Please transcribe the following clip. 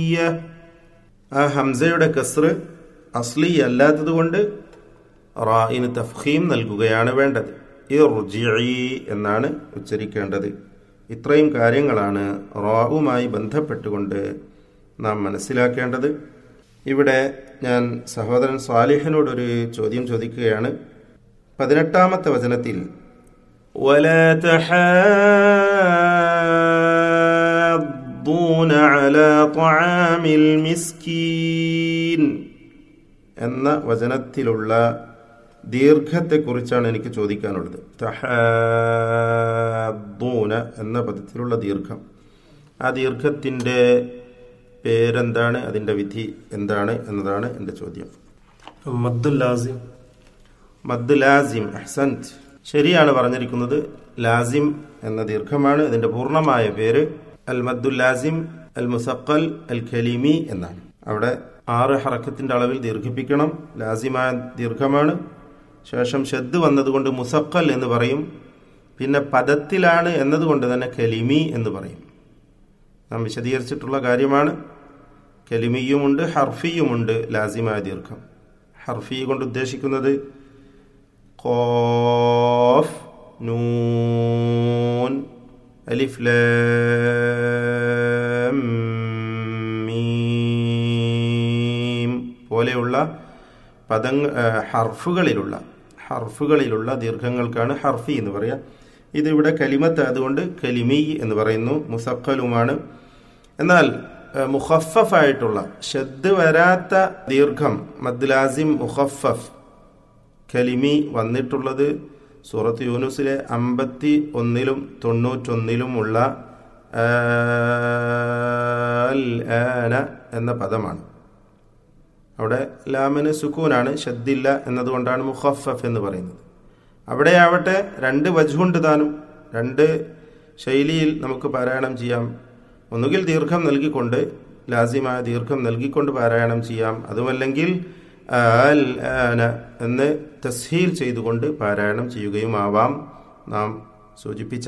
അസ്ലിയ ആ ഹംസയുടെ കസ്ർ അസ്ലി അല്ലാത്തത് കൊണ്ട് റായിന് തഫ്ഹീം നൽകുകയാണ് വേണ്ടത് ഇർജിഇ എന്നാണ് ഉച്ചരിക്കേണ്ടത് ഇത്രയും കാര്യങ്ങളാണ് റാവുമായി ബന്ധപ്പെട്ടുകൊണ്ട് നാം മനസ്സിലാക്കേണ്ടത് ഇവിടെ ഞാൻ സഹോദരൻ സാലിഹിനോടൊരു ചോദ്യം ചോദിക്കുകയാണ് പതിനെട്ടാമത്തെ വചനത്തിൽ ولا تحاضون على طعام المسكين എന്ന വചനത്തിലുള്ള ദീർഘത്തെക്കുറിച്ചാണ് എനിക്ക് ചോദിക്കാനുള്ളത് തഹാദൂന എന്ന പദത്തിലുള്ള ദീർഘം ആ ദീർഘത്തിൻ്റെ പേരെന്താണ് അതിൻ്റെ വിധി എന്താണ് എന്നതാണ് എൻ്റെ ചോദ്യം മദ്ദുൽ ലാസിം മദ് ലാസിം അഹ്സൻത് ശരിയാണ് പറഞ്ഞിരിക്കുന്നത് ലാസിം എന്ന ദീർഘമാണ് ഇതിന്റെ പൂർണ്ണമായ പേര് അൽ മദ്ദുൽ ലാസിം അൽ മുസക്കൽ അൽ ഖലീമി എന്നാണ് അവിടെ ആറ് ഹറക്കത്തിന്റെ അളവിൽ ദീർഘിപ്പിക്കണം ലാസിമായ ദീർഘമാണ് ശേഷം ഷദ് വന്നതുകൊണ്ട് മുസക്കൽ എന്ന് പറയും പിന്നെ പദത്തിലാണ് എന്നതുകൊണ്ട് തന്നെ കലിമി എന്ന് പറയും നാം വിശദീകരിച്ചിട്ടുള്ള കാര്യമാണ് കലിമിയുമുണ്ട് ഹർഫിയുമുണ്ട് ലാസിമായ ദീർഘം ഹർഫി കൊണ്ട് ഉദ്ദേശിക്കുന്നത് ഖാഫ് നൂൻ അലിഫ് ലാം മീം പോലെയുള്ള പദങ്ങൾ ഹർഫുകളിലുള്ള ഹർഫുകളിലുള്ള ദീർഘങ്ങൾക്കാണ് ഹർഫി എന്ന് പറയാം ഇതിവിടെ കലിമത്ത് അതുകൊണ്ട് കലിമി എന്ന് പറയുന്നു മുസക്കലുമാണ് എന്നാൽ മുഖഫഫായിട്ടുള്ള ഷദ് വരാത്ത ദീർഘം മദ്ലാസിം മുഖഫഫ് കലിമി വന്നിട്ടുള്ളത് സൂറത്ത് യൂനുസിലെ അമ്പത്തി ഒന്നിലും തൊണ്ണൂറ്റൊന്നിലുമുള്ള ആന എന്ന പദമാണ് അവിടെ ലാമിന് സുക്കൂനാണ് ഷദ്ദില്ല എന്നതുകൊണ്ടാണ് മുഖഫഫ് എന്ന് പറയുന്നത് അവിടെയാവട്ടെ രണ്ട് വജുണ്ട് താനും രണ്ട് ശൈലിയിൽ നമുക്ക് പാരായണം ചെയ്യാം ഒന്നുകിൽ ദീർഘം നൽകിക്കൊണ്ട് ലാസിമായ ദീർഘം നൽകിക്കൊണ്ട് പാരായണം ചെയ്യാം അതുമല്ലെങ്കിൽ അൽ ആന എന്ന് തസ്ഹീൽ ചെയ്തുകൊണ്ട് പാരായണം ചെയ്യുകയുമാവാം നാം സൂചിപ്പിച്ച